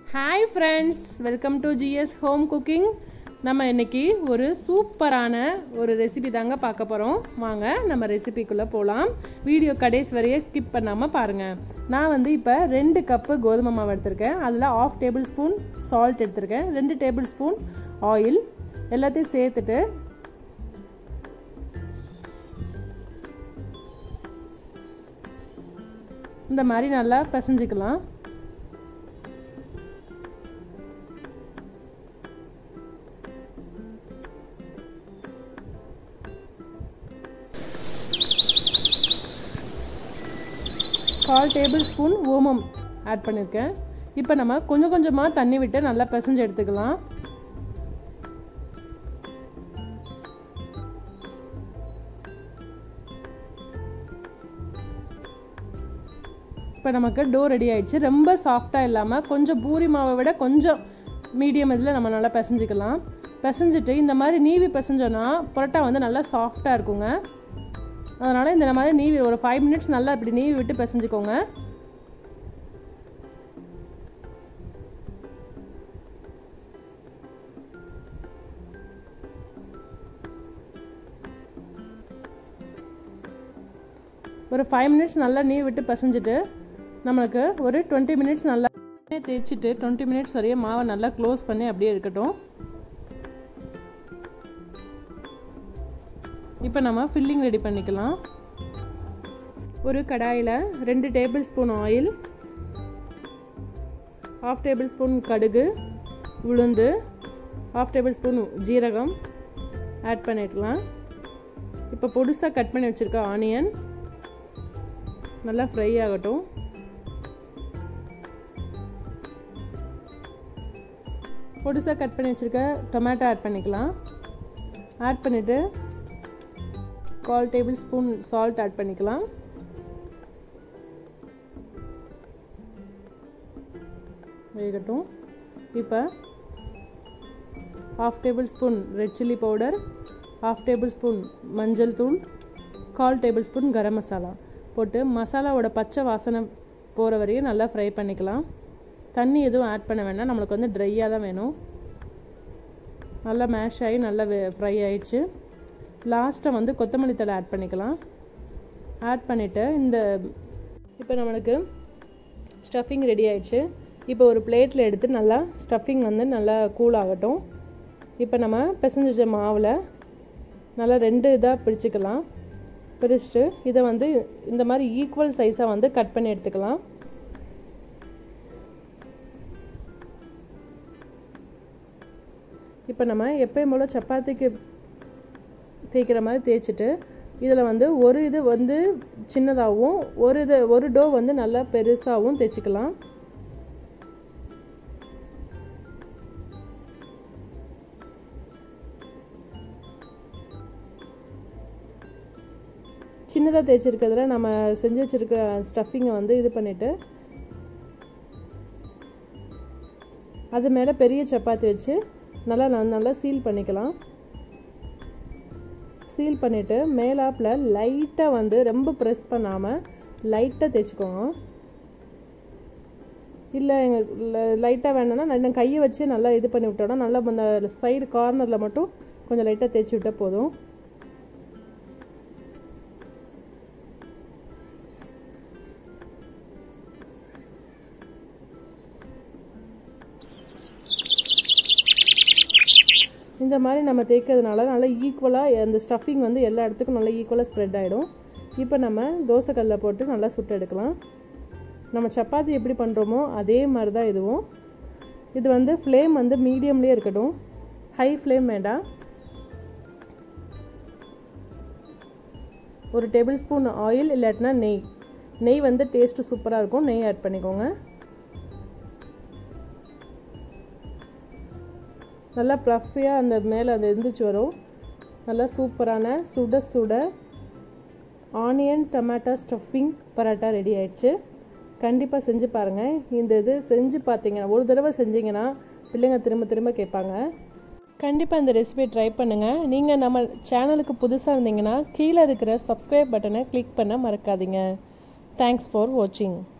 hi friends welcome to GS home cooking நம்ம இன்னைக்கு ஒரு சூப்பரான ஒரு ரெசிபி தாங்க பார்க்க போகிறோம் வாங்க நம்ம ரெசிபிக்குள்ளே போகலாம் வீடியோ கடைசி வரையே ஸ்கிப் பண்ணாமல் பாருங்கள் நான் வந்து இப்போ ரெண்டு கப்பு கோதுமை மாவு எடுத்திருக்கேன் அதில் ஆஃப் டேபிள் ஸ்பூன் சால்ட் எடுத்திருக்கேன் ரெண்டு டேபிள் ஸ்பூன் ஆயில் எல்லாத்தையும் சேர்த்துட்டு இந்த மாதிரி நல்லா பிசைஞ்சிக்கலாம் கால் டேபிள் ஸ்பூன் ஓமம் ஆட் பண்ணியிருக்கேன் இப்போ நம்ம கொஞ்சம் கொஞ்சமாக தண்ணி விட்டு நல்லா பிசைஞ்சு எடுத்துக்கலாம் இப்போ நமக்கு டோ ரெடி ஆயிடுச்சு ரொம்ப சாஃப்டாக இல்லாமல் கொஞ்சம் பூரி மாவை விட கொஞ்சம் மீடியம் இதில் நம்ம நல்லா பிசைஞ்சிக்கலாம் பிசைஞ்சிட்டு இந்த மாதிரி நீவி பிசைஞ்சோன்னா புரோட்டா வந்து நல்லா சாஃப்டாக இருக்குங்க அதனால் இந்த மாதிரி நீவி ஒரு ஃபைவ் மினிட்ஸ் நல்லா இப்படி நீவி விட்டு பிசைஞ்சுக்கோங்க ஒரு ஃபைவ் மினிட்ஸ் நல்லா நீவி விட்டு பிசைஞ்சிட்டு நம்மளுக்கு ஒரு டுவெண்ட்டி மினிட்ஸ் நல்லா தேய்ச்சிட்டு டுவெண்ட்டி மினிட்ஸ் வரையும் மாவை நல்லா க்ளோஸ் பண்ணி அப்படியே இருக்கட்டும் இப்போ நம்ம ஃபில்லிங் ரெடி பண்ணிக்கலாம் ஒரு கடாயில் ரெண்டு tablespoon oil half tablespoon கடுகு உளுந்து ஹாஃப் டேபிள் ஸ்பூன் ஜீரகம் ஆட் பண்ணிக்கலாம் இப்போ பொடுசாக கட் பண்ணி வச்சுருக்க ஆனியன் நல்லா ஃப்ரை ஆகட்டும் பொடுசாக கட் பண்ணி வச்சுருக்க டொமேட்டோ ஆட் பண்ணிக்கலாம் ஆட் பண்ணிவிட்டு கால் டேபிள் ஸ்பூன் சால்ட் ஆட் பண்ணிக்கலாம் வேகட்டும் இப்போ half tablespoon red chilli powder half tablespoon மஞ்சள் தூள் கால் டேபிள் ஸ்பூன் கரம் மசாலா போட்டு மசாலாவோட பச்சை வாசனை போகிற வரையும் நல்லா ஃப்ரை பண்ணிக்கலாம் தண்ணி எதுவும் ஆட் பண்ண வேண்டாம் நம்மளுக்கு வந்து ட்ரையாக தான் வேணும் நல்லா மேஷ் ஆகி நல்லா ஃப்ரை ஆயிடுச்சு லாஸ்ட்டாக வந்து கொத்தமல்லி தழை ஆட் பண்ணிக்கலாம் ஆட் பண்ணிவிட்டு இந்த இப்போ நம்மளுக்கு ஸ்டஃபிங் ரெடி ஆயிடுச்சு இப்போ ஒரு பிளேட்டில் எடுத்து நல்லா ஸ்டஃபிங் வந்து நல்லா கூல் ஆகட்டும் இப்போ நம்ம பிசைஞ்ச மாவில் நல்லா ரெண்டு இதாக பிரிச்சுக்கலாம் பிரிச்சுட்டு இதை வந்து இந்த மாதிரி ஈக்குவல் சைஸாக வந்து கட் பண்ணி எடுத்துக்கலாம் இப்போ நம்ம எப்பயும் போல் சப்பாத்திக்கு தேய்க்கிற மாதிரி தேய்ச்சிட்டு இதில் வந்து ஒரு இது வந்து சின்னதாகவும் ஒரு இது ஒரு டோ வந்து நல்லா பெருசாகவும் தேய்ச்சிக்கலாம் சின்னதாக தேய்ச்சிருக்கிறதுல நம்ம செஞ்சு வச்சுருக்க ஸ்டஃபிங்கை வந்து இது பண்ணிவிட்டு அது மேலே பெரிய சப்பாத்தி வச்சு நல்லா நல்லா சீல் பண்ணிக்கலாம் சீல் பண்ணிவிட்டு மேலாப்பில் லைட்டாக வந்து ரொம்ப ப்ரெஸ் பண்ணாமல் லைட்டாக தேய்ச்சிக்கோங்க இல்லை எங்கள் லைட்டாக வேணும்னா நான் கையை வச்சு நல்லா இது பண்ணி விட்டோன்னா நல்லா அந்த சைடு கார்னரில் மட்டும் கொஞ்சம் லைட்டாக தேய்ச்சி விட்டால் போதும் இந்த மாதிரி நம்ம தேய்க்கிறதுனால நல்லா ஈக்குவலாக அந்த ஸ்டஃபிங் வந்து எல்லா இடத்துக்கும் நல்லா ஈக்குவலாக ஸ்ப்ரெட் ஆகிடும் இப்போ நம்ம தோசைக்கல்ல போட்டு நல்லா சுட்டு எடுக்கலாம் நம்ம சப்பாத்தி எப்படி பண்ணுறோமோ அதே மாதிரி தான் இதுவும் இது வந்து ஃப்ளேம் வந்து மீடியம்லேயே இருக்கட்டும் ஹை ஃப்ளேம் வேண்டாம் ஒரு டேபிள் ஸ்பூன் ஆயில் இல்லாட்டினா நெய் நெய் வந்து டேஸ்ட்டு சூப்பராக இருக்கும் நெய் ஆட் பண்ணிக்கோங்க நல்லா ப்ளஃபியாக அந்த மேலே அந்த எந்திரிச்சு வரும் நல்லா சூப்பரான சுட சுட onion tomato stuffing parotta ready ஆயிடுச்சு கண்டிப்பாக செஞ்சு பாருங்கள் இந்த இது செஞ்சு பார்த்தீங்கன்னா ஒரு தடவை செஞ்சீங்கன்னா பிள்ளைங்க திரும்ப திரும்ப கேட்பாங்க கண்டிப்பாக இந்த ரெசிபி ட்ரை பண்ணுங்கள் நீங்கள் நம்ம சேனலுக்கு புதுசாக இருந்தீங்கன்னா கீழே இருக்கிற சப்ஸ்கிரைப் பட்டனை கிளிக் பண்ண மறக்காதீங்க தேங்க்ஸ் ஃபார் வாட்சிங்